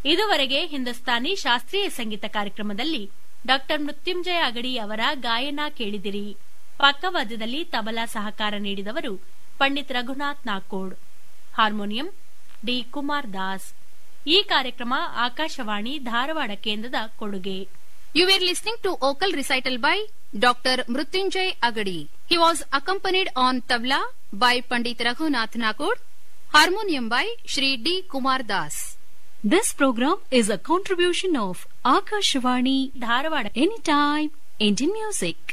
ಇದುವರೆಗೆ ಹಿಂದೂಸ್ತಾನಿ ಶಾಸ್ತ್ರೀಯ ಸಂಗೀತ ಕಾರ್ಯಕ್ರಮದಲ್ಲಿ ಡಾಕ್ಟರ್ ಮೃತ್ಯುಂಜಯ ಅಗಡಿ ಅವರ ಗಾಯನ ಕೇಳಿದಿರಿ ಪಕ್ಕವಾದ್ಯದಲ್ಲಿ ತಬಲಾ ಸಹಕಾರ ನೀಡಿದವರು ಪಂಡಿತ್ ರಘುನಾಥ್ ನಾಕೋಡ್ ಹಾರ್ಮೋನಿಯಂ ಡಿ ಕುಮಾರ್ ದಾಸ್ ಈ ಕಾರ್ಯಕ್ರಮ ಆಕಾಶವಾಣಿ ಧಾರವಾಡ ಕೇಂದ್ರದ ಕೊಡುಗೆ You were listening to vocal recital by Dr. Mrutyunjay Agadi. He was accompanied on tabla by Pandit Raghunath Nakod, harmonium by Shri D. Kumar Das. This program is a contribution of Akashvani Dharwad Anytime Indian Music.